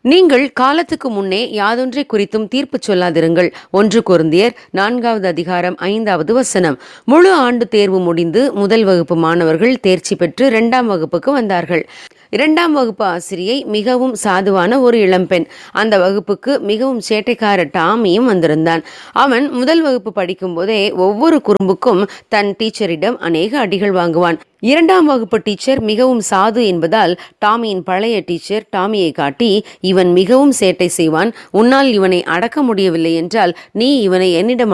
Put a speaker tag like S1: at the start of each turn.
S1: நீங்கள் காலத்துக்கு முன்னே யாதொன்றை குறித்தும் தீர்ப்பு சொல்லாதிருங்கள் ஒன்று கொருந்தியர் நான்காவது அதிகாரம் ஐந்தாவது வசனம் முழு ஆண்டு தேர்வு முடிந்து முதல் வகுப்பு மாணவர்கள் தேர்ச்சி பெற்று இரண்டாம் வகுப்புக்கு வந்தார்கள் இரண்டாம் வகுப்பு ஆசிரியை மிகவும் சாதுவான ஒரு இளம்பெண் அந்த வகுப்புக்கு மிகவும் சேட்டைக்கார டாமியும் வந்திருந்தான் அவன் முதல் வகுப்பு படிக்கும்போதே ஒவ்வொரு குறும்புக்கும் தன் டீச்சரிடம் அநேக அடிகள் வாங்குவான் இரண்டாம் வகுப்பு டீச்சர் மிகவும் சாது என்பதால் டாமியின் பழைய டீச்சர் டாமியை காட்டி இவன் மிகவும் சேட்டை செய்வான் உன்னால் இவனை அடக்க முடியவில்லை என்றால் நீ இவனை என்னிடம்